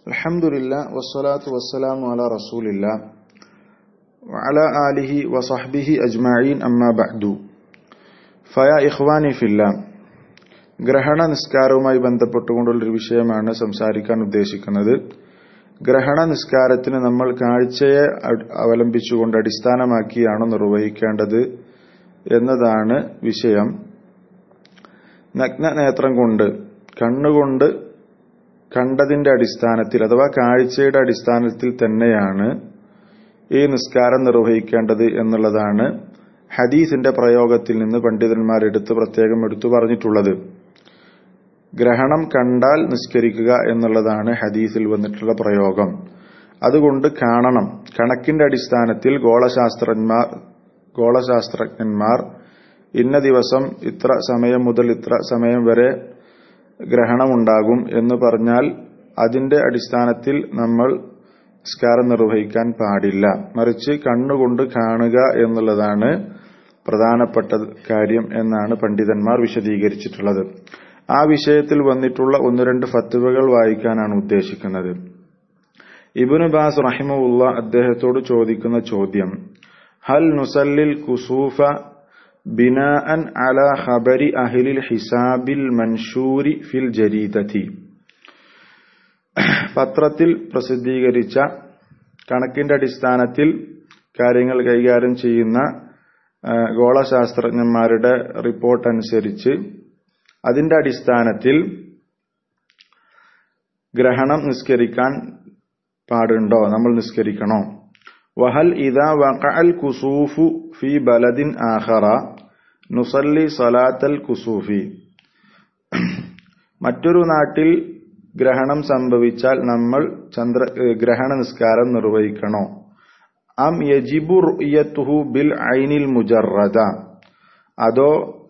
الحمد لله والصلاة والسلام على رسول الله وعلى آله وصحبه أجمعين أما بعد فيا إخواني في الله ഗ്രഹണ നിസ്കാരവുമായി ബന്ധപ്പെട്ടുകൊണ്ടുള്ളൊരു വിഷയമാണ് സംസാരിക്കാൻ ഉദ്ദേശിക്കുന്നത് ഗ്രഹണ നിസ്കാരത്തിന് നമ്മൾ കാഴ്ചയെ അവലംബിച്ചുകൊണ്ട് അടിസ്ഥാനമാക്കിയാണോ നിർവഹിക്കേണ്ടത് എന്നതാണ് വിഷയം നഗ്ന നേത്രം കൊണ്ട് കണ്ണുകൊണ്ട് കണ്ടതിന്റെ അടിസ്ഥാനത്തിൽ അഥവാ കാഴ്ചയുടെ അടിസ്ഥാനത്തിൽ തന്നെയാണ് ഈ നിസ്കാരം നിർവഹിക്കേണ്ടത് എന്നുള്ളതാണ് ഹദീസിന്റെ പ്രയോഗത്തിൽ നിന്ന് പണ്ഡിതന്മാർ എടുത്ത് പ്രത്യേകം എടുത്തു പറഞ്ഞിട്ടുള്ളത് ഗ്രഹണം കണ്ടാൽ നിസ്കരിക്കുക എന്നുള്ളതാണ് ഹദീസിൽ വന്നിട്ടുള്ള പ്രയോഗം അതുകൊണ്ട് കാണണം കണക്കിന്റെ അടിസ്ഥാനത്തിൽ ഗോളശാസ്ത്രജ്ഞന്മാർ ഗോളശാസ്ത്രജ്ഞന്മാർ ഇന്ന ദിവസം ഇത്ര സമയം മുതൽ ഇത്ര സമയം വരെ ഗ്രഹണമുണ്ടാകും എന്ന് പറഞ്ഞാൽ അതിന്റെ അടിസ്ഥാനത്തിൽ നമ്മൾ നിസ്കാരം നിർവഹിക്കാൻ പാടില്ല മറിച്ച് കണ്ണുകൊണ്ട് കാണുക എന്നുള്ളതാണ് പ്രധാനപ്പെട്ട കാര്യം എന്നാണ് പണ്ഡിതന്മാർ വിശദീകരിച്ചിട്ടുള്ളത് ആ വിഷയത്തിൽ വന്നിട്ടുള്ള ഒന്ന് രണ്ട് ഫത്തുവകൾ വായിക്കാനാണ് ഉദ്ദേശിക്കുന്നത് ഇബുന് ബാസ് റഹിമുള്ള അദ്ദേഹത്തോട് ചോദിക്കുന്ന ചോദ്യം ഹൽ നുസല്ലിൽ കുസൂഫ ബിനാഅൻ അല ഖബരി അഹ്ലിൽ ഹിസാബിൽ മൻഷൂരി ഫിൽ ജരീദതി പത്രത്തിൽ പ്രസിദ്ധീകരിച്ച കണക്കിന്റെ അടിസ്ഥാനത്തിൽ കാര്യങ്ങൾ കൈകാര്യം ചെയ്യുന്ന ഗോളശാസ്ത്രജ്ഞന്മാരുടെ റിപ്പോർട്ട് അനുസരിച്ച് അതിന്റെ അടിസ്ഥാനത്തിൽ ഗ്രഹണം നിസ്കരിക്കാൻ പാടുണ്ടോ നമ്മൾ നിസ്കരിക്കണോ വഹൽ ഇദാ വഖഅൽ കുസൂഫു ഫി ബലദിൻ ആഖറ നുസല്ലി സലാത്തൽ കുസൂഫി മറ്റൊരു നാട്ടിൽ ഗ്രഹണം സംഭവിച്ചാൽ നമ്മൾ ചന്ദ്ര ഗ്രഹണ നിസ്കാരം നിർവഹിക്കണോ അം യജിബു റുയത്തുഹു ബിൽ ഐനിൽ മുജറദ അതോ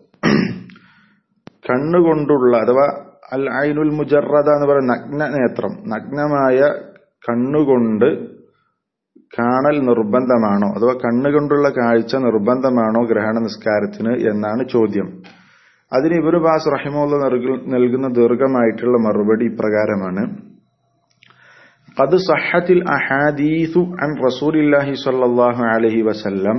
കണ്ണുകൊണ്ടുള്ള അഥവാ അൽ ഐനുൽ മുജറദ എന്ന് പറയുന്ന നഗ്ന നേത്രം നഗ്നമായ കണ്ണുകൊണ്ട് കാണൽ നിർബന്ധമാണോ അഥവാ കണ്ണുകൊണ്ടുള്ള കാഴ്ച നിർബന്ധമാണോ ഗ്രഹണ നിസ്കാരത്തിന് എന്നാണ് ചോദ്യം അതിന് ഇബിന് ബാസ് റഹിമുള്ള നൽകുന്ന ദീർഘമായിട്ടുള്ള മറുപടി ഇപ്രകാരമാണ് قد صحت الأحاديث عن رسول الله صلى الله عليه وسلم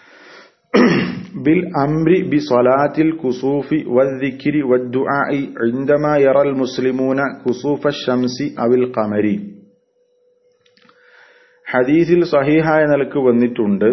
بالأمر بصلاة الكسوف والذكر والدعاء عندما يرى المسلمون كسوف الشمس أو القمر ഹദീസിൽ സഹീഹായ നിലക്ക് വന്നിട്ടുണ്ട്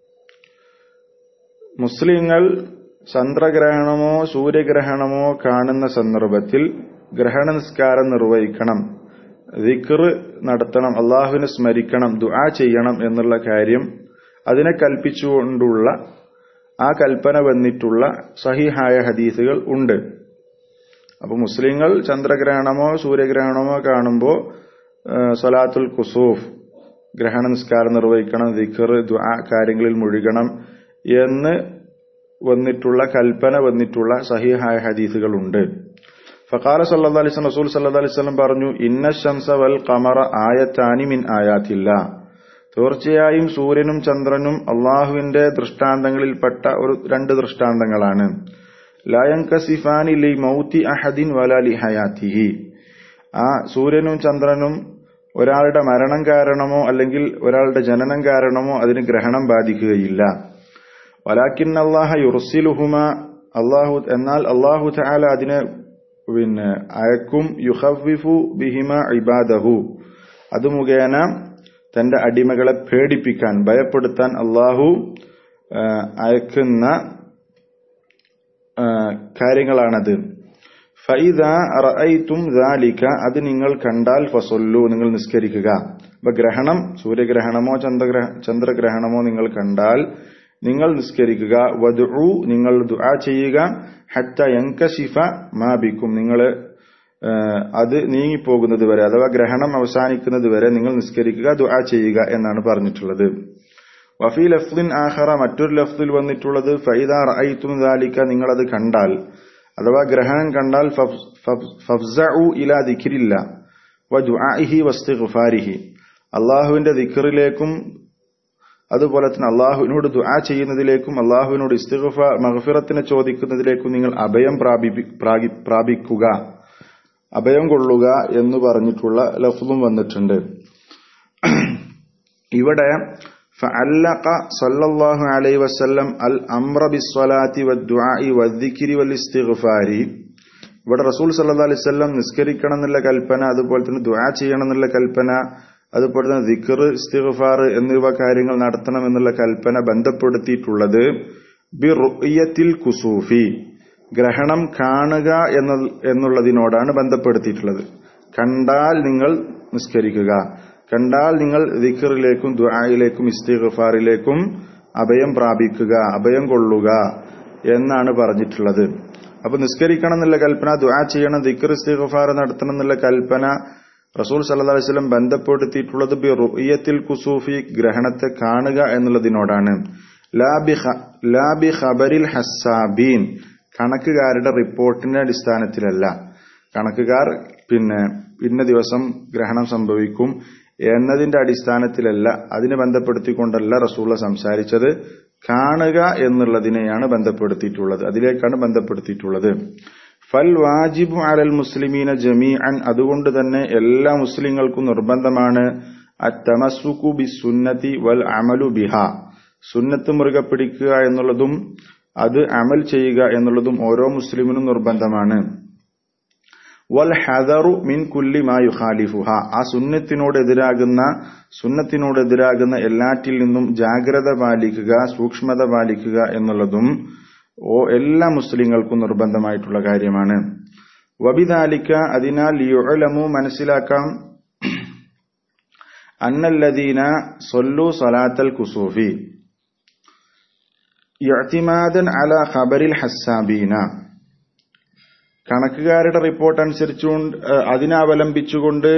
മുസ്ലിങ്ങൾ ചന്ദ്രഗ്രഹണമോ സൂര്യഗ്രഹണമോ കാണുന്ന സന്ദർഭത്തിൽ ഗ്രഹണ നിസ്കാരം നിർവഹിക്കണം ദിക്ർ നടത്തണം അള്ളാഹുവിനെ സ്മരിക്കണം ദുആ ചെയ്യണം എന്നുള്ള കാര്യം അതിനെ കൽപ്പിച്ചുകൊണ്ടുള്ള ആ കൽപ്പന വന്നിട്ടുള്ള സഹിഹായ ഹദീസുകൾ ഉണ്ട് അപ്പൊ മുസ്ലിങ്ങൾ ചന്ദ്രഗ്രഹണമോ സൂര്യഗ്രഹണമോ കാണുമ്പോൾ സലാത്തുൽ കുസൂഫ് ഗ്രഹണ നിസ്കാരം നിർവഹിക്കണം ദിഖർ ദുആ കാര്യങ്ങളിൽ മുഴുകണം എന്ന് വന്നിട്ടുള്ള കൽപ്പന വന്നിട്ടുള്ള സഹിഹായ ഹദീസുകൾ ഉണ്ട് ഫഖാല സല്ലല്ലാഹു അലൈഹി റസൂൽ സല്ലല്ലാഹു അലൈഹി വസല്ലം പറഞ്ഞു ഇന്ന ശംസ വൽ ഖമറ ആയത്താനി മിൻ ആയാത്തില്ല തീർച്ചയായും സൂര്യനും ചന്ദ്രനും അള്ളാഹുവിന്റെ ദൃഷ്ടാന്തങ്ങളിൽപ്പെട്ട ഒരു രണ്ട് ദൃഷ്ടാന്തങ്ങളാണ് ലായങ്കസിഫാനി ലി മൗത്തി അഹദിൻ വല ലി ഹയാത്തിഹി ആ സൂര്യനും ചന്ദ്രനും ഒരാളുടെ മരണം കാരണമോ അല്ലെങ്കിൽ ഒരാളുടെ ജനനം കാരണമോ അതിന് ഗ്രഹണം ബാധിക്കുകയില്ല വലാക്കിൻ അള്ളാഹ യുർസിലുഹുമ അള്ളാഹു എന്നാൽ അള്ളാഹു താല അതിനെ പിന്നെ അയക്കും യുഹവിഫു ബിഹിമ ഇബാദഹു അത് മുഖേന തന്റെ അടിമകളെ പേടിപ്പിക്കാൻ ഭയപ്പെടുത്താൻ അള്ളാഹു അയക്കുന്ന കാര്യങ്ങളാണത് ഫൈദ റഅയ്തും ദാലിക അത് നിങ്ങൾ കണ്ടാൽ ഫസൊല്ലു നിങ്ങൾ നിസ്കരിക്കുക അപ്പൊ ഗ്രഹണം സൂര്യഗ്രഹണമോ ചന്ദ്രഗ്രഹ ചന്ദ്രഗ്രഹണമോ നിങ്ങൾ കണ്ടാൽ നിങ്ങൾ നിസ്കരിക്കുക വധു നിങ്ങൾ ദുആ ചെയ്യുക ഹത്ത യങ്കശിഫ മാബിക്കും നിങ്ങൾ അത് നീങ്ങിപ്പോകുന്നത് വരെ അഥവാ ഗ്രഹണം അവസാനിക്കുന്നത് വരെ നിങ്ങൾ നിസ്കരിക്കുക ദുആ ചെയ്യുക എന്നാണ് പറഞ്ഞിട്ടുള്ളത് വഫി ലഫ്ദിൻ ആഹറ മറ്റൊരു ലഫ്ദിൽ വന്നിട്ടുള്ളത് ഫൈദ റഅയ്തും ദാലിക നിങ്ങൾ അത് കണ്ടാൽ അഥവാ ഗ്രഹണം കണ്ടാൽ ഫഫ്സഉ ഇലാ ദിക്രില്ല വ ദുആഇഹി വസ്തിഗ്ഫാരിഹി അള്ളാഹുവിന്റെ ദിക്റിലേക്കും അതുപോലെ തന്നെ അള്ളാഹുവിനോട് ദുആ ചെയ്യുന്നതിലേക്കും അള്ളാഹുവിനോട് ഇസ്തിഗ്ഫാർ മഗ്ഫിറത്തിനെ ചോദിക്കുന്നതിലേക്കും നിങ്ങൾ അഭയം പ്രാപിക്കുക അഭയം കൊള്ളുക എന്ന് പറഞ്ഞിട്ടുള്ള ലഫ്ലും വന്നിട്ടുണ്ട് ഇവിടെ فعلق صلى الله عليه وسلم الأمر بالصلاة والدعاء والذكر والاستغفار ഇവിടെ റസൂൽ സല്ലാ അലൈഹി സ്വല്ലം നിസ്കരിക്കണം എന്നുള്ള കൽപ്പന അതുപോലെ തന്നെ ദുആ ചെയ്യണം എന്നുള്ള കൽപ്പന അതുപോലെ തന്നെ ദിക്കർ ഇസ്തിഗ്ഫാർ എന്നിവ കാര്യങ്ങൾ നടത്തണം എന്നുള്ള കൽപ്പന ബന്ധപ്പെടുത്തിയിട്ടുള്ളത് ബി റുയത്തിൽ കുസൂഫി ഗ്രഹണം കാണുക എന്ന എന്നുള്ളതിനോടാണ് ബന്ധപ്പെടുത്തിയിട്ടുള്ളത് കണ്ടാൽ നിങ്ങൾ നിസ്കരിക്കുക കണ്ടാൽ നിങ്ങൾ ദിക്കറിലേക്കും ദുആയിലേക്കും ഇസ്തിഗ്ഫാറിലേക്കും അഭയം പ്രാപിക്കുക അഭയം കൊള്ളുക എന്നാണ് പറഞ്ഞിട്ടുള്ളത് അപ്പൊ നിസ്കരിക്കണം എന്നുള്ള കൽപ്പന ദുആ ചെയ്യണം ദിക്കർ ഇസ്തിഗ്ഫാർ നടത്തണം എന്നുള്ള കൽപ്പന റസൂൽ സല്ലല്ലാഹു അലൈഹി വസല്ലം ബന്ധപ്പെടുത്തിയിട്ടുള്ളത് ബി റുയത്തിൽ കുസൂഫി ഗ്രഹണത്തെ കാണുക എന്നുള്ളതിനോടാണ് ലാ ബി ഖബറിൽ ഹസ്സാബീൻ കണക്കുകാരുടെ റിപ്പോർട്ടിന്റെ അടിസ്ഥാനത്തിലല്ല കണക്കുകാർ പിന്നെ ഇന്ന ദിവസം ഗ്രഹണം സംഭവിക്കും എന്നതിന്റെ അടിസ്ഥാനത്തിലല്ല അതിനെ ബന്ധപ്പെടുത്തിക്കൊണ്ടല്ല റസൂള്ള സംസാരിച്ചത് കാണുക എന്നുള്ളതിനെയാണ് ബന്ധപ്പെടുത്തിയിട്ടുള്ളത് അതിലേക്കാണ് ബന്ധപ്പെടുത്തിയിട്ടുള്ളത് ഫൽ വാജിബു അലൽ മുസ്ലിമീന ജമീ അൻ അതുകൊണ്ട് തന്നെ എല്ലാ മുസ്ലിങ്ങൾക്കും നിർബന്ധമാണ് അത്തമസുക്കു ബി സുന്നത്തി വൽ അമലു ബിഹ സുന്നത്ത് മുറുകെ പിടിക്കുക എന്നുള്ളതും അത് അമൽ ചെയ്യുക എന്നുള്ളതും ഓരോ മുസ്ലിമിനും നിർബന്ധമാണ് വൽ ഹദറു മിൻ കുല്ലി മാ യുഖാലിഫുഹ ആ സുന്നത്തിനോട് എതിരാകുന്ന സുന്നത്തിനോട് എതിരാകുന്ന എല്ലാറ്റിൽ നിന്നും ജാഗ്രത പാലിക്കുക സൂക്ഷ്മത പാലിക്കുക എന്നുള്ളതും ഓ എല്ലാ മുസ്ലിങ്ങൾക്കും നിർബന്ധമായിട്ടുള്ള കാര്യമാണ് വബിദാലിക്ക അതിനാൽ യുഅലമു മനസ്സിലാക്കാം അന്നല്ലദീന സൊല്ലു സലാത്തൽ കുസൂഫി ഇഅ്തിമാദൻ അല ഖബറിൽ ഹസ്സാബീന കണക്കുകാരുടെ റിപ്പോർട്ട് അനുസരിച്ചുകൊണ്ട് അതിനെ അവലംബിച്ചുകൊണ്ട്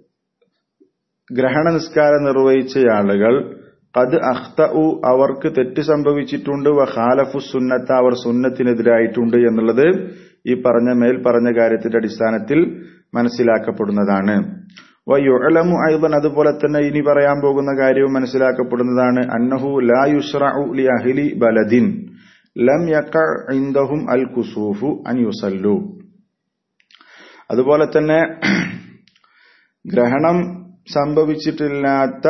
ഗ്രഹണ നിസ്കാരം നിർവഹിച്ച ആളുകൾ അത് അഖ്തഉ അവർക്ക് തെറ്റ് സംഭവിച്ചിട്ടുണ്ട് വ ഖാലഫു സുന്നത്ത അവർ സുന്നത്തിനെതിരായിട്ടുണ്ട് എന്നുള്ളത് ഈ പറഞ്ഞ മേൽ പറഞ്ഞ കാര്യത്തിന്റെ അടിസ്ഥാനത്തിൽ മനസ്സിലാക്കപ്പെടുന്നതാണ് വ യുഅലമു ഐദൻ അതുപോലെ തന്നെ ഇനി പറയാൻ പോകുന്ന കാര്യവും മനസ്സിലാക്കപ്പെടുന്നതാണ് അന്നഹു ലാ യുഷ്റഉ ലി അഹ്ലി ബലദിൻ ലം യഖ ഇൻദഹും അൽ കുസൂഫു അൻ യുസല്ലു അതുപോലെ തന്നെ ഗ്രഹണം സംഭവിച്ചിട്ടില്ലാത്ത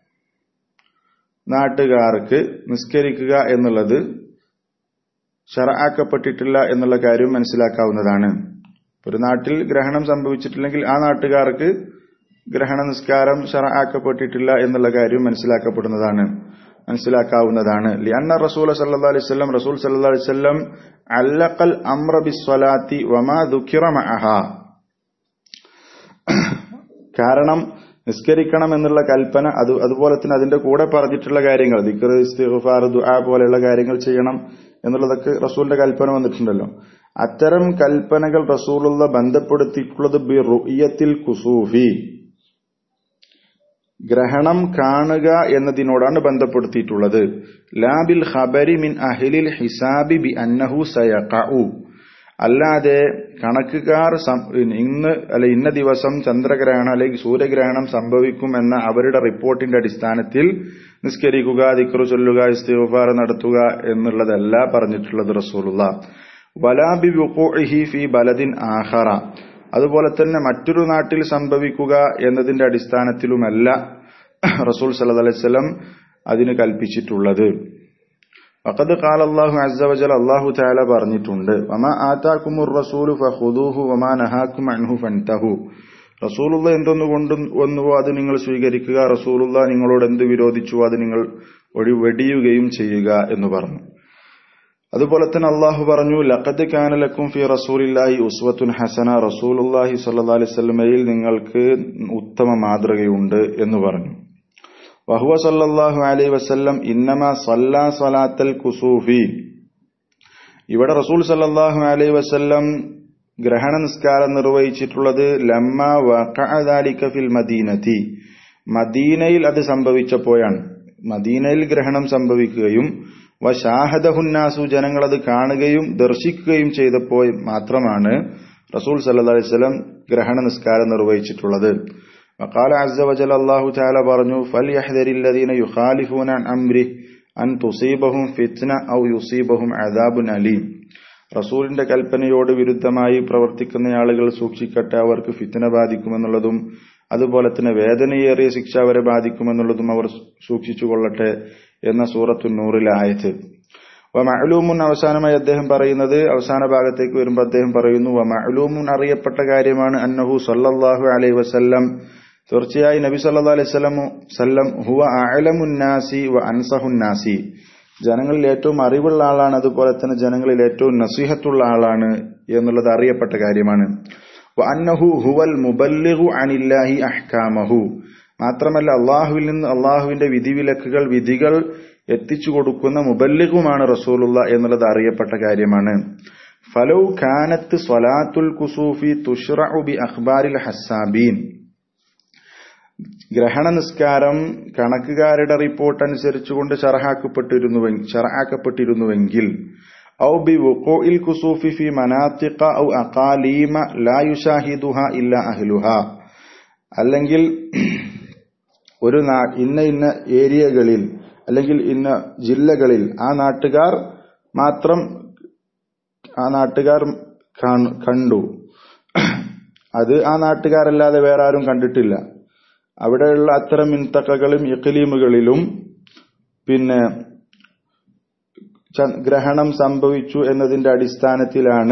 നാട്ടുകാർക്ക് നിസ്കരിക്കുക എന്നുള്ളത് ഷറആക്കപ്പെട്ടിട്ടില്ല എന്നുള്ള കാര്യം മനസ്സിലാക്കാവുന്നതാണ് ഒരു നാട്ടിൽ ഗ്രഹണം സംഭവിച്ചിട്ടില്ലെങ്കിൽ ആ നാട്ടുകാർക്ക് ഗ്രഹണ നിസ്കാരം ഷറആക്കപ്പെട്ടിട്ടില്ല എന്നുള്ള കാര്യം മനസ്സിലാക്കപ്പെടുന്നതാണ് മനസ്സിലാക്കാവുന്നതാണ് ലിഅന്ന റസൂൽ സല്ലല്ലാഹു അലൈഹി വസല്ലം റസൂൽ സല്ലല്ലാഹു അലൈഹി വസല്ലം അല്ലഖൽ അംറ ബിസ്സലാത്തി വമാ ദുഖിറ മഅഹ കാരണം നിസ്കരിക്കണം എന്നുള്ള കൽപ്പന അത് അതുപോലെ തന്നെ അതിന്റെ കൂടെ പറഞ്ഞിട്ടുള്ള കാര്യങ്ങൾ ദിക്ർ ഇസ്തിഗ്ഫാർ ദുആ പോലെയുള്ള കാര്യങ്ങൾ ചെയ്യണം എന്നുള്ളതൊക്കെ റസൂലിന്റെ കൽപ്പന വന്നിട്ടുണ്ടല്ലോ അത്തരം കൽപ്പനകൾ റസൂലുള്ള ബന്ധപ്പെടുത്തിയിട്ടുള്ളത് ബി റുയത്തിൽ കുസൂഫി ഗ്രഹണം കാണുക എന്നതിനോടാണ് ബന്ധപ്പെടുത്തിയിട്ടുള്ളത് ലാബിൽ ഖബരി മിൻ അഹ്ലിൽ ഹിസാബി ബി അന്നഹു സയഖഉ അല്ലാതെ കണക്കുകാർ ഇന്ന് അല്ല ഇന്ന ദിവസം ചന്ദ്രഗ്രഹണം അല്ലെങ്കിൽ സൂര്യഗ്രഹണം സംഭവിക്കും എന്ന അവരുടെ റിപ്പോർട്ടിന്റെ അടിസ്ഥാനത്തിൽ നിസ്കരിക്കുക ദിക്റു ചൊല്ലുക ഇസ്തിഗ്ഫാർ നടത്തുക എന്നുള്ളതല്ല പറഞ്ഞിട്ടുള്ളത് റസൂലുള്ള വലാബി വുഖൂഇഹി ഫി ബലദിൻ ആഖറ അതുപോലെ തന്നെ മറ്റൊരു നാട്ടിൽ സംഭവിക്കുക എന്നതിന്റെ അടിസ്ഥാനത്തിലുമല്ല റസൂൽ സല്ലല്ലാഹു അലൈഹി വസല്ലം അതിന് കൽപ്പിച്ചിട്ടുള്ളത് വഖദ് ഖാല അല്ലാഹു അസ്സ വജൽ അല്ലാഹു തആല പറഞ്ഞിട്ടുണ്ട് വമാ ആതാകുമുർ റസൂലു ഫഖുദൂഹു വമാ നഹാകും അൻഹു ഫൻതഹു റസൂലുള്ള എന്തൊന്നു കൊണ്ട് വന്നുവോ അത് നിങ്ങൾ സ്വീകരിക്കുക റസൂലുള്ള നിങ്ങളോട് എന്ത് വിരോധിച്ചുവോ അത് നിങ്ങൾ ഒഴി വെടിയുകയും ചെയ്യുക എന്ന് പറഞ്ഞു അതുപോലെ തന്നെ അള്ളാഹു പറഞ്ഞു ലഖദ് കാന ലക്കും ഫി റസൂലില്ലാഹി ഉസ്വത്തുൻ ഹസന റസൂലുള്ളാഹി സ്വല്ലല്ലാഹി അലൈഹി വസല്ലമയിൽ നിങ്ങൾക്ക് ഉത്തമ മാതൃകയുണ്ട് എന്ന് പറഞ്ഞു വഹുവ സല്ലല്ലാഹു അലൈഹി വസല്ലം ഇന്നമ സല്ലാ സലാത്തൽ കുസൂഫി ഇവിടെ റസൂൽ സല്ലല്ലാഹു അലൈഹി വസല്ലം ഗ്രഹണ നിസ്കാരം നിർവഹിച്ചിട്ടുള്ളത് ലമ്മ വഖഅദാലിക ഫിൽ മദീനതി മദീനയിൽ അത് സംഭവിച്ചപ്പോഴാണ് മദീനയിൽ ഗ്രഹണം സംഭവിക്കുകയും വശാഹദഹുന്നാസു ജനങ്ങൾ അത് കാണുകയും ദർശിക്കുകയും ചെയ്തപ്പോൾ മാത്രമാണ് റസൂൽ സല്ലല്ലാഹു അലൈഹി വസല്ലം ഗ്രഹണ നിസ്കാരം നിർവഹിച്ചിട്ടുള്ളത് وقال عز وجل الله تعالى പറഞ്ഞു فليحذر الذين يخالفون عن امره ان تصيبهم فتنه او يصيبهم عذاب اليم റസൂലിന്റെ കൽപ്പനയോട് വിരുദ്ധമായി പ്രവർത്തിക്കുന്ന ആളുകൾ സൂക്ഷിക്കട്ടെ അവർക്ക് ഫിത്തന ബാധിക്കുമെന്നുള്ളതും അതുപോലെ തന്നെ വേദനയേറിയ ശിക്ഷ അവരെ ബാധിക്കുമെന്നുള്ളതും അവർ സൂക്ഷിച്ചുകൊള്ളട്ടെ എന്ന സൂറത്തു നൂറിലെ ആയത്ത് വ മഅലൂമുൻ അവസാനമായി അദ്ദേഹം പറയുന്നത് അവസാന ഭാഗത്തേക്ക് വരുമ്പോൾ അദ്ദേഹം പറയുന്നു വ മഅലൂമുൻ അറിയപ്പെട്ട കാര്യമാണ് അന്നഹു സല്ലല്ലാഹു അലൈഹി വസല്ലം തീർച്ചയായും നബി സല്ലല്ലാഹു അലൈഹി വസല്ലം സല്ലം ഹുവ അഅലമുന്നാസി വ അൻസഹുന്നാസി ജനങ്ങളിൽ ഏറ്റവും അറിവുള്ള ആളാണ് അതുപോലെ തന്നെ ജനങ്ങളിൽ ഏറ്റവും നസീഹത്തുള്ള ആളാണ് എന്നുള്ളത് അറിയപ്പെട്ട കാര്യമാണ് വ അന്നഹു ഹുവൽ മുബല്ലിഗു അനില്ലാഹി അഹ്കാമഹു മാത്രമല്ല അള്ളാഹുവിൽ നിന്ന് അള്ളാഹുവിന്റെ വിധിവിലക്കുകൾ വിധികൾ എത്തിച്ചു കൊടുക്കുന്ന മുബല്ലിഗുമാണ് റസൂലുള്ള എന്നുള്ളത് അറിയപ്പെട്ട കാര്യമാണ് ഫലൗ ഖാനത്ത് സ്വലാത്തുൽ കുസൂഫി തുഷ്റഉ ബി അഖ്ബാരിൽ ഹസ്സാബീൻ ഗ്രഹണ നിസ്കാരം കണക്കുകാരുടെ റിപ്പോർട്ട് അനുസരിച്ചുകൊണ്ട് ഷറഹാക്കപ്പെട്ടിരുന്നുവെങ്കിൽ ഷറഹാക്കപ്പെട്ടിരുന്നുവെങ്കിൽ ഔ ബി വുഖൂഇൽ കുസൂഫി ഫി മനാത്തിഖ ഔ അഖാലീമ ലാ യുശാഹിദുഹ ഇല്ല അഹ്ലുഹ അല്ലെങ്കിൽ ഒരു നാ- ഇന്ന ഇന്ന ഏരിയകളിൽ അല്ലെങ്കിൽ ഇന്ന ജില്ലകളിൽ ആ നാട്ടുകാർ മാത്രം ആ നാട്ടുകാർ കാണു- കണ്ടു അത് ആ നാട്ടുകാരല്ലാതെ വേറെ ആരും കണ്ടിട്ടില്ല അവിടെയുള്ള അത്തരം മിൻതക്കകളും ഇഖ്ലീമുകളിലും പിന്നെ ച- ഗ്രഹണം സംഭവിച്ചു എന്നതിന്റെ അടിസ്ഥാനത്തിലാണ്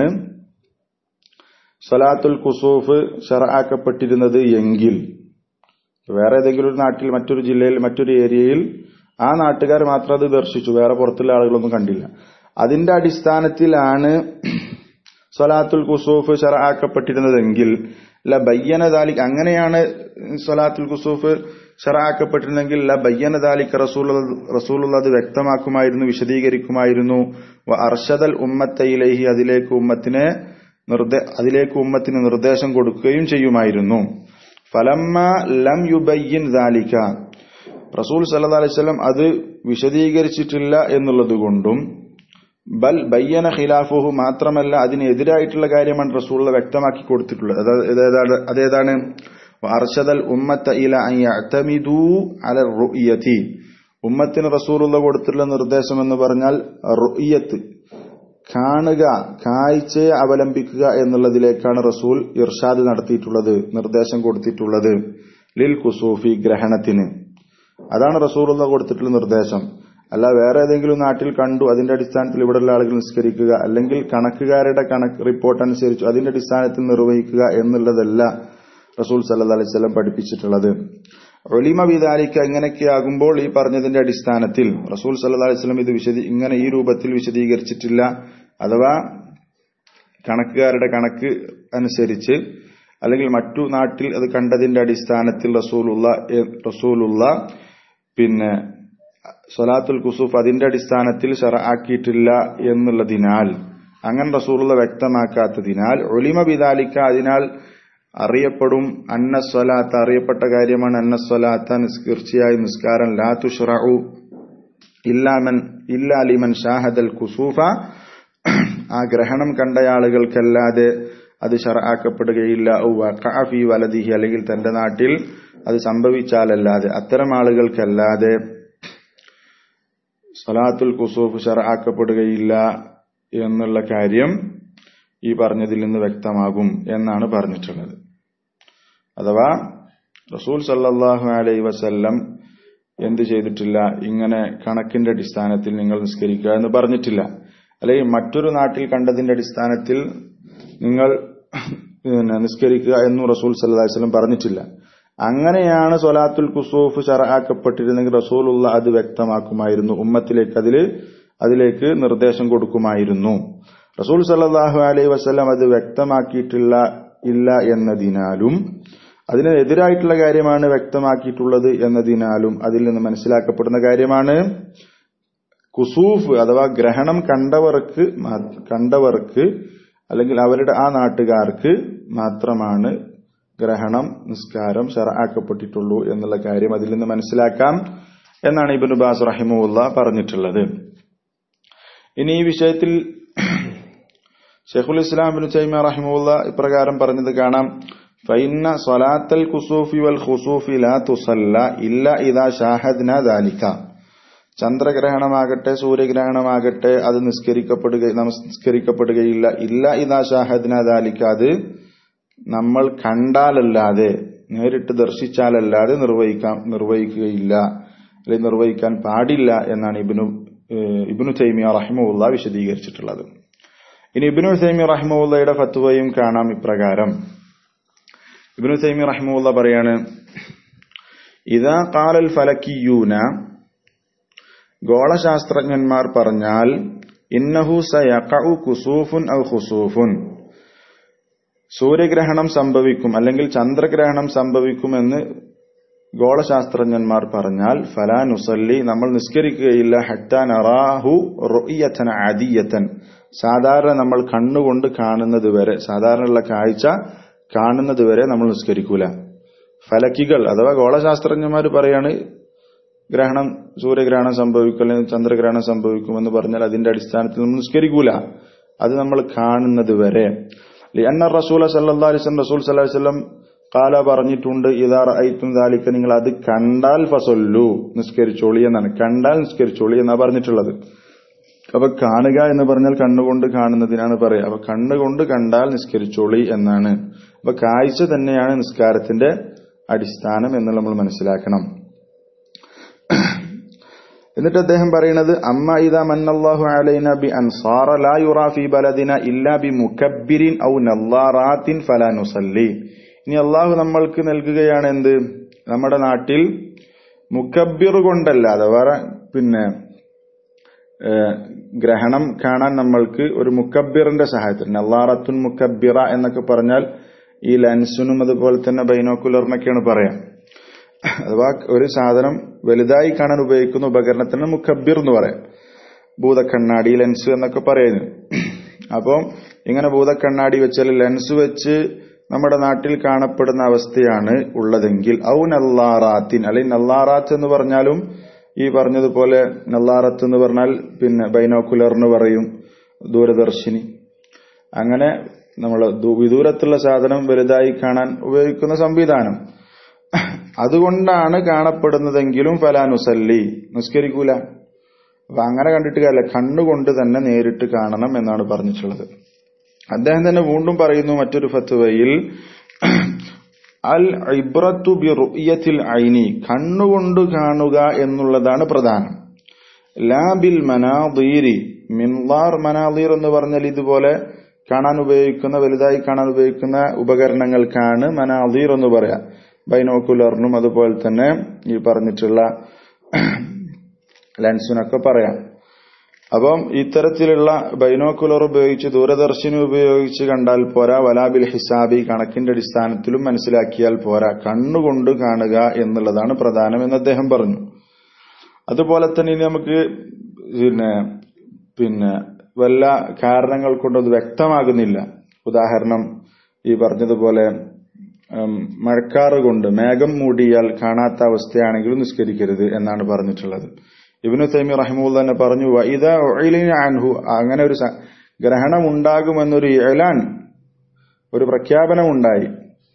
സലാത്തുൽ കുസൂഫ് ഷറആക്കപ്പെട്ടിരുന്നത് എങ്കിൽ വേറെ ഏതെങ്കിലും ഒരു നാട്ടിൽ മറ്റൊരു ജില്ലയിൽ മറ്റൊരു ഏരിയയിൽ ആ നാട്ടുകാർ മാത്രം അത് ദർശിച്ചു വേറെ പുറത്തുള്ള ആളുകളൊന്നും കണ്ടില്ല അതിന്റെ അടിസ്ഥാനത്തിലാണ് സ്വലാത്തുൽ കുസൂഫ് ഷറആക്കപ്പെട്ടിരുന്നതെങ്കിൽ ല ബയ്യന ദാലിക് അങ്ങനെയാണ് സ്വലാത്തുൽ കുസൂഫ് ഷറആക്കപ്പെട്ടിരുന്നെങ്കിൽ ല ബയ്യന ദാലിക് റസൂൽ റസൂലുള്ള അത് വ്യക്തമാക്കുമായിരുന്നു വിശദീകരിക്കുമായിരുന്നു വ അർഷദൽ ഉമ്മത്തയിലേഹി അതിലേക്ക് ഉമ്മത്തിനെ നിർദ്ദേ അതിലേക്ക് ഉമ്മത്തിന് നിർദ്ദേശം കൊടുക്കുകയും ചെയ്യുമായിരുന്നു ഫലമ്മ ലം യുബയ്യിൻ ദാലിക റസൂൽ സല്ലല്ലാഹു അലൈഹി വസല്ലം അത് വിശദീകരിച്ചിട്ടില്ല എന്നുള്ളതുകൊണ്ടും ബൽ ബയ്യന ഖിലാഫുഹു മാത്രമല്ല അതിനെതിരായിട്ടുള്ള കാര്യമാണ് റസൂള്ള വ്യക്തമാക്കി കൊടുത്തിട്ടുള്ളത് അത് അതേതാണ് അതേതാണ് അർഷദൽ ഉമ്മത്ത ഇല അൻ യഅ്തമിദൂ അല റുഅ്യതി ഉമ്മത്തിന് റസൂലുള്ള കൊടുത്തിട്ടുള്ള നിർദ്ദേശം എന്ന് പറഞ്ഞാൽ റുഅ്യത്ത് കാണുക കാഴ്ചയെ അവലംബിക്കുക എന്നുള്ളതിലേക്കാണ് റസൂൽ ഇർഷാദ് നടത്തിയിട്ടുള്ളത് നിർദ്ദേശം കൊടുത്തിട്ടുള്ളത് ലിൽ കുസൂഫി ഗ്രഹണത്തിന് അതാണ് റസൂലുള്ള കൊടുത്തിട്ടുള്ള നിർദ്ദേശം അല്ല വേറെ ഏതെങ്കിലും നാട്ടിൽ കണ്ടു അതിന്റെ അടിസ്ഥാനത്തിൽ ഇവിടെയുള്ള ആളുകൾ നിസ്കരിക്കുക അല്ലെങ്കിൽ കണക്കുകാരുടെ കണക്ക് റിപ്പോർട്ട് അനുസരിച്ചു അതിന്റെ അടിസ്ഥാനത്തിൽ നിർവഹിക്കുക എന്നുള്ളതല്ല റസൂൽ സല്ലാ അലൈഹി സ്വലം പഠിപ്പിച്ചിട്ടുള്ളത് ഒലിമ വിദാലിക്ക ഇങ്ങനെയൊക്കെയാകുമ്പോൾ ഈ പറഞ്ഞതിന്റെ അടിസ്ഥാനത്തിൽ റസൂൽ സല്ലാ അലൈഹി സ്വലം ഇത് വിശദീ ഇങ്ങനെ ഈ രൂപത്തിൽ വിശദീകരിച്ചിട്ടില്ല അഥവാ കണക്കുകാരുടെ കണക്ക് അനുസരിച്ച് അല്ലെങ്കിൽ മറ്റു നാട്ടിൽ അത് കണ്ടതിന്റെ അടിസ്ഥാനത്തിൽ റസൂലുള്ള റസൂലുള്ള പിന്നെ സലാത്തുൽ കുസൂഫ് അതിന്റെ അടിസ്ഥാനത്തിൽ ഷറ ആക്കിയിട്ടില്ല എന്നുള്ളതിനാൽ അങ്ങനെ റസൂലുള്ള വ്യക്തമാക്കാത്തതിനാൽ ഒലിമ ബിദാലിക്ക അതിനാൽ അറിയപ്പെടും അന്നസ്വലാത്ത അറിയപ്പെട്ട കാര്യമാണ് അന്നസ്വലാത്ത തീർച്ചയായും നിസ്കാരം ലാ തുഷ്റഉ ഇല്ലാമൻ ഇല്ലാലിമൻ ഷാഹദൽ കുസൂഫ ആ ഗ്രഹണം കണ്ടയാളുകൾക്കല്ലാതെ അത് ഷറആക്കപ്പെടുകയില്ല ഔ വഖഅ ഫീ വലദിഹി അല്ലെങ്കിൽ തന്റെ നാട്ടിൽ അത് സംഭവിച്ചാലല്ലാതെ അത്തരം ആളുകൾക്കല്ലാതെ സലാത്തുൽ കുസൂഫ് ഷറആക്കപ്പെടുകയില്ല എന്നുള്ള കാര്യം ഈ പറഞ്ഞതിൽ നിന്ന് വ്യക്തമാകും എന്നാണ് പറഞ്ഞിട്ടുള്ളത് അഥവാ റസൂൽ സല്ലല്ലാഹു അലൈഹി വസല്ലം എന്ത് ചെയ്തിട്ടില്ല ഇങ്ങനെ കണക്കിന്റെ അടിസ്ഥാനത്തിൽ നിങ്ങൾ നിസ്കരിക്കുക എന്ന് പറഞ്ഞിട്ടില്ല അല്ലെങ്കിൽ മറ്റൊരു നാട്ടിൽ കണ്ടതിന്റെ അടിസ്ഥാനത്തിൽ നിങ്ങൾ പിന്നെ നിസ്കരിക്കുക എന്നും റസൂൽ സല്ലല്ലാഹു അലൈഹി വസല്ലം പറഞ്ഞിട്ടില്ല അങ്ങനെയാണ് സൊലാത്തുൽ കുസൂഫ് ഷറആക്കപ്പെട്ടിരുന്നെങ്കിൽ റസൂലുള്ള അത് വ്യക്തമാക്കുമായിരുന്നു ഉമ്മത്തിലേക്ക് അതിൽ അതിലേക്ക് നിർദ്ദേശം കൊടുക്കുമായിരുന്നു റസൂൽ സല്ലല്ലാഹു അലൈഹി വസല്ലം അത് വ്യക്തമാക്കിയിട്ടില്ല ഇല്ല എന്നതിനാലും അതിനെതിരായിട്ടുള്ള കാര്യമാണ് വ്യക്തമാക്കിയിട്ടുള്ളത് എന്നതിനാലും അതിൽ നിന്ന് മനസ്സിലാക്കപ്പെടുന്ന കാര്യമാണ് കുസൂഫ് അഥവാ ഗ്രഹണം കണ്ടവർക്ക് കണ്ടവർക്ക് അല്ലെങ്കിൽ അവരുടെ ആ നാട്ടുകാർക്ക് മാത്രമാണ് ഗ്രഹണം നിസ്കാരം ഷറആക്കപ്പെട്ടിട്ടുള്ളൂ എന്നുള്ള കാര്യം അതിൽ നിന്ന് മനസ്സിലാക്കാം എന്നാണ് ഇബിൻ ബാസ് റഹിമുല്ല പറഞ്ഞിട്ടുള്ളത് ഇനി ഈ വിഷയത്തിൽ ഷെഖുൽ ഇസ്ലാം ബിൻ ചൈമ റഹിമുല്ല ഇപ്രകാരം പറഞ്ഞത് കാണാം ഫൈന്ന സ്വലാത്തൽ കുസൂഫി വൽ ഖുസൂഫി ലാ തുസല്ല ഇല്ല ഇദാ ഷാഹദ്ന ദാലിക ചന്ദ്രഗ്രഹണമാകട്ടെ സൂര്യഗ്രഹണമാകട്ടെ അത് നിസ്കരിക്കപ്പെടുക നമസ്കരിക്കപ്പെടുകയില്ല ഇല്ല ഇതാ ഷാഹദിനാദാലിക്ക അത് നമ്മൾ കണ്ടാലല്ലാതെ നേരിട്ട് ദർശിച്ചാലല്ലാതെ നിർവഹിക്കാൻ നിർവഹിക്കുകയില്ല അല്ലെങ്കിൽ നിർവഹിക്കാൻ പാടില്ല എന്നാണ് ഇബിനു ഇബിനു തൈമിയ റഹിമുല്ല വിശദീകരിച്ചിട്ടുള്ളത് ഇനി ഇബിനു തൈമി റഹിമുല്ലയുടെ ഫത്വയും കാണാം ഇപ്രകാരം ഇബിനു തൈമി റഹിമുല്ല പറയാണ് ഇതാ കാലൽ ഫലക്കിയൂന ഗോളശാസ്ത്രജ്ഞന്മാർ പറഞ്ഞാൽ ഇന്നഹു സയഖഉ കുസൂഫുൻ ഔ ഖുസൂഫുൻ സൂര്യഗ്രഹണം സംഭവിക്കും അല്ലെങ്കിൽ ചന്ദ്രഗ്രഹണം സംഭവിക്കുമെന്ന് ഗോളശാസ്ത്രജ്ഞന്മാർ പറഞ്ഞാൽ ഫലാ നുസല്ലി നമ്മൾ നിസ്കരിക്കുകയില്ല ഹട്ടാ നറാഹു റുഇയത്തൻ അദിയത്തൻ സാധാരണ നമ്മൾ കണ്ണുകൊണ്ട് കാണുന്നത് വരെ സാധാരണയുള്ള കാഴ്ച കാണുന്നത് വരെ നമ്മൾ നിസ്കരിക്കൂല ഫലക്കികൾ അഥവാ ഗോളശാസ്ത്രജ്ഞന്മാർ പറയാണ് ഗ്രഹണം സൂര്യഗ്രഹണം സംഭവിക്കും അല്ലെങ്കിൽ ചന്ദ്രഗ്രഹണം സംഭവിക്കുമെന്ന് പറഞ്ഞാൽ അതിന്റെ അടിസ്ഥാനത്തിൽ നമ്മൾ നിസ്കരിക്കൂല അത് നമ്മൾ കാണുന്നത് വരെ അന്ന റസൂൽ സല്ലാ അലിസ്ലം റസൂൽ സല്ലാഹി വല്ലം കാല പറഞ്ഞിട്ടുണ്ട് ഇതാർ ഐത്തും ദാലിക്ക നിങ്ങൾ അത് കണ്ടാൽ ഫസൊല്ലു നിസ്കരിച്ചോളി എന്നാണ് കണ്ടാൽ നിസ്കരിച്ചോളി എന്നാ പറഞ്ഞിട്ടുള്ളത് അപ്പൊ കാണുക എന്ന് പറഞ്ഞാൽ കണ്ണുകൊണ്ട് കാണുന്നതിനാണ് പറയുക അപ്പൊ കണ്ണുകൊണ്ട് കണ്ടാൽ നിസ്കരിച്ചോളി എന്നാണ് അപ്പൊ കാഴ്ച തന്നെയാണ് നിസ്കാരത്തിന്റെ അടിസ്ഥാനം എന്ന് നമ്മൾ മനസ്സിലാക്കണം എന്നിട്ട് അദ്ദേഹം പറയുന്നത് അമ്മ ഇതാ മന്നല്ലാഹു അലൈന ബി അൻസാറ ലാ യുറാ ഫി ബലദിന ഇല്ലാ ബി മുക്കബ്ബിരിൻ ഔ നല്ലാറാത്തിൻ ഫലാ നുസല്ലി ഇനി അള്ളാഹു നമ്മൾക്ക് നൽകുകയാണ് എന്ത് നമ്മുടെ നാട്ടിൽ മുക്കബ്ബിർ കൊണ്ടല്ലാതെ വേറെ പിന്നെ ഗ്രഹണം കാണാൻ നമ്മൾക്ക് ഒരു മുക്കബ്ബിറിന്റെ സഹായത്തിൽ നല്ലാറത്തുൻ മുക്കബ്ബിറ എന്നൊക്കെ പറഞ്ഞാൽ ഈ ലെൻസിനും അതുപോലെ തന്നെ ബൈനോക്കുലറിനൊക്കെയാണ് പറയാം അഥവാ ഒരു സാധനം വലുതായി കാണാൻ ഉപയോഗിക്കുന്ന ഉപകരണത്തിന് മുക്കബ്ബിർ എന്ന് പറയാം ഭൂതക്കണ്ണാടി ലെൻസ് എന്നൊക്കെ പറയുന്നു അപ്പം ഇങ്ങനെ ഭൂതക്കണ്ണാടി വെച്ചാൽ ലെൻസ് വെച്ച് നമ്മുടെ നാട്ടിൽ കാണപ്പെടുന്ന അവസ്ഥയാണ് ഉള്ളതെങ്കിൽ ഔ നല്ലാറാത്തിൻ അല്ലെങ്കിൽ നല്ലാറാത്ത് എന്ന് പറഞ്ഞാലും ഈ പറഞ്ഞതുപോലെ നല്ലാറത്ത് എന്ന് പറഞ്ഞാൽ പിന്നെ ബൈനോക്കുലർ എന്ന് പറയും ദൂരദർശിനി അങ്ങനെ നമ്മൾ വിദൂരത്തുള്ള സാധനം വലുതായി കാണാൻ ഉപയോഗിക്കുന്ന സംവിധാനം അതുകൊണ്ടാണ് കാണപ്പെടുന്നതെങ്കിലും ഫലാനുസല്ലി നിസ്കരിക്കൂല അപ്പൊ അങ്ങനെ കണ്ടിട്ട് കാര്യമില്ല കണ്ണുകൊണ്ട് തന്നെ നേരിട്ട് കാണണം എന്നാണ് പറഞ്ഞിട്ടുള്ളത് അദ്ദേഹം തന്നെ വീണ്ടും പറയുന്നു മറ്റൊരു ഫത്വയിൽ അൽ ഇബ്രത്തു ബി റുയത്തിൽ ഐനി കണ്ണുകൊണ്ട് കാണുക എന്നുള്ളതാണ് പ്രധാനം ലാബിൽ മനാദീരി മിൻലാർ മനാദീർ എന്ന് പറഞ്ഞാൽ ഇതുപോലെ കാണാൻ ഉപയോഗിക്കുന്ന വലുതായി കാണാൻ ഉപയോഗിക്കുന്ന ഉപകരണങ്ങൾക്കാണ് മനാദീർ എന്ന് പറയാം ബൈനോക്കുലറിനും അതുപോലെ തന്നെ ഈ പറഞ്ഞിട്ടുള്ള ലെൻസിനൊക്കെ പറയാം അപ്പം ഇത്തരത്തിലുള്ള ബൈനോക്കുലർ ഉപയോഗിച്ച് ദൂരദർശിനി ഉപയോഗിച്ച് കണ്ടാൽ പോരാ വലാബിൽ ഹിസാബി കണക്കിന്റെ അടിസ്ഥാനത്തിലും മനസ്സിലാക്കിയാൽ പോരാ കണ്ണുകൊണ്ട് കാണുക എന്നുള്ളതാണ് പ്രധാനം എന്ന് അദ്ദേഹം പറഞ്ഞു അതുപോലെ തന്നെ ഇനി നമുക്ക് പിന്നെ പിന്നെ വല്ല കാരണങ്ങൾ കൊണ്ടത് വ്യക്തമാകുന്നില്ല ഉദാഹരണം ഈ പറഞ്ഞതുപോലെ മഴക്കാറ് കൊണ്ട് മേഘം മൂടിയാൽ കാണാത്ത അവസ്ഥയാണെങ്കിലും നിസ്കരിക്കരുത് എന്നാണ് പറഞ്ഞിട്ടുള്ളത് ഇബിനു തൈമി റഹിമുല്ല തന്നെ പറഞ്ഞു ഇത അൻഹു അങ്ങനെ ഒരു ഗ്രഹണം ഉണ്ടാകുമെന്നൊരു എലാൻ ഒരു പ്രഖ്യാപനം ഉണ്ടായി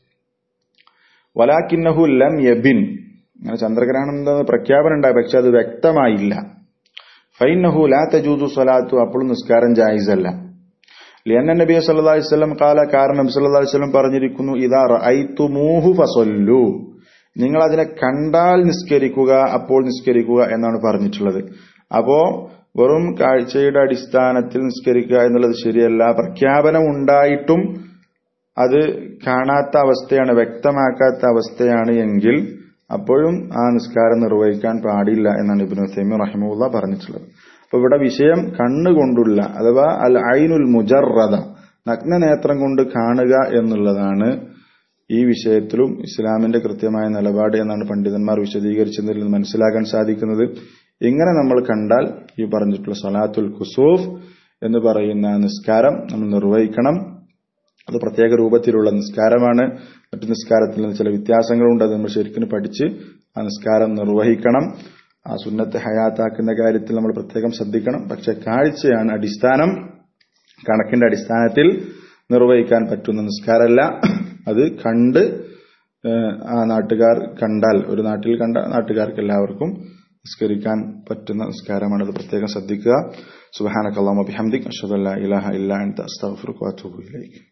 വലാക്കിന്നഹു ലം യബിൻ അങ്ങനെ ചന്ദ്രഗ്രഹണം എന്തെന്ന് പ്രഖ്യാപനം ഉണ്ടായി പക്ഷെ അത് വ്യക്തമായില്ല ഫൈനഹു ലാ തജൂദു സ്വലാത്തു അപ്പോഴും നിസ്കാരം ജായിസല്ല ലിയന്ന നബി സല്ലല്ലാഹു അലൈഹി വസല്ലം കാല കാരണം നബി സല്ലല്ലാഹു അലൈഹി വസല്ലം പറഞ്ഞിരിക്കുന്നു ഇദാ റഅയ്തുമൂഹു ഫസല്ലു നിങ്ങൾ അതിനെ കണ്ടാൽ നിസ്കരിക്കുക അപ്പോൾ നിസ്കരിക്കുക എന്നാണ് പറഞ്ഞിട്ടുള്ളത് അപ്പോ വെറും കാഴ്ചയുടെ അടിസ്ഥാനത്തിൽ നിസ്കരിക്കുക എന്നുള്ളത് ശരിയല്ല പ്രഖ്യാപനം ഉണ്ടായിട്ടും അത് കാണാത്ത അവസ്ഥയാണ് വ്യക്തമാക്കാത്ത അവസ്ഥയാണ് എങ്കിൽ അപ്പോഴും ആ നിസ്കാരം നിർവഹിക്കാൻ പാടില്ല എന്നാണ് ഇബിനു തൈമി റഹിമുല്ല പറഞ്ഞിട്ടുള്ളത് അപ്പൊ ഇവിടെ വിഷയം കണ്ണുകൊണ്ടുള്ള അഥവാ അൽ ഐനുൽ മുജറദ നഗ്നനേത്രം കൊണ്ട് കാണുക എന്നുള്ളതാണ് ഈ വിഷയത്തിലും ഇസ്ലാമിന്റെ കൃത്യമായ നിലപാട് എന്നാണ് പണ്ഡിതന്മാർ വിശദീകരിച്ചതിൽ നിന്ന് മനസ്സിലാക്കാൻ സാധിക്കുന്നത് ഇങ്ങനെ നമ്മൾ കണ്ടാൽ ഈ പറഞ്ഞിട്ടുള്ള സലാത്തുൽ ഖുസൂഫ് എന്ന് പറയുന്ന നിസ്കാരം നമ്മൾ നിർവഹിക്കണം അത് പ്രത്യേക രൂപത്തിലുള്ള നിസ്കാരമാണ് മറ്റു നിസ്കാരത്തിൽ നിന്ന് ചില വ്യത്യാസങ്ങളുണ്ട് അത് നമ്മൾ ശരിക്കും പഠിച്ച് ആ നിസ്കാരം നിർവഹിക്കണം ആ സുന്നത്തെ ഹയാത്താക്കുന്ന കാര്യത്തിൽ നമ്മൾ പ്രത്യേകം ശ്രദ്ധിക്കണം പക്ഷെ കാഴ്ചയാണ് അടിസ്ഥാനം കണക്കിന്റെ അടിസ്ഥാനത്തിൽ നിർവഹിക്കാൻ പറ്റുന്ന നിസ്കാരമല്ല അത് കണ്ട് ആ നാട്ടുകാർ കണ്ടാൽ ഒരു നാട്ടിൽ കണ്ട നാട്ടുകാർക്ക് എല്ലാവർക്കും നിസ്കരിക്കാൻ പറ്റുന്ന നിസ്കാരമാണ് അത് പ്രത്യേകം ശ്രദ്ധിക്കുക സുബഹാനക്കല്ലാമ ബിഹംദിക് അഷ്ഹദു അല്ലാ ഇലാഹ ഇല്ലാ അൻത അസ്തഗ്ഫിറുക വഅതൂബു ഇലൈക്